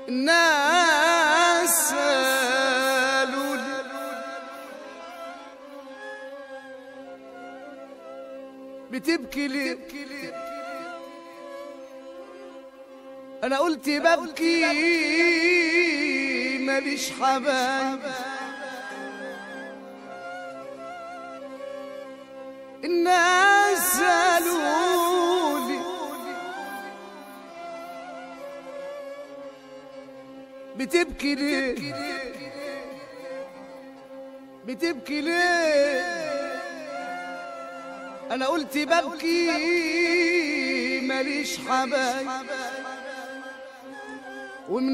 الناس قالوا لي بتبكي ليه انا قلت ببكي ماليش حبايب الناس قالوا لي بتبكي ليه بتبكي ليه انا قلت ببكي ماليش حبايب ومن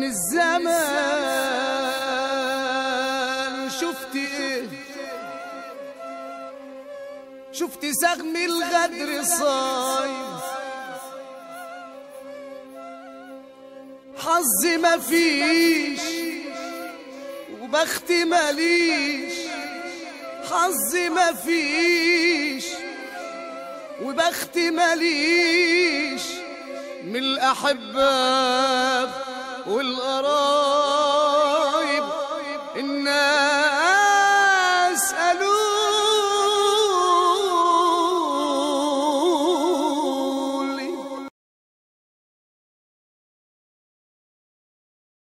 الزمان شفت ايه شفت سهم الغدر صايم حظي مفيش وبختي ماليش حظي مفيش وبختي ماليش من الأحباب والقرار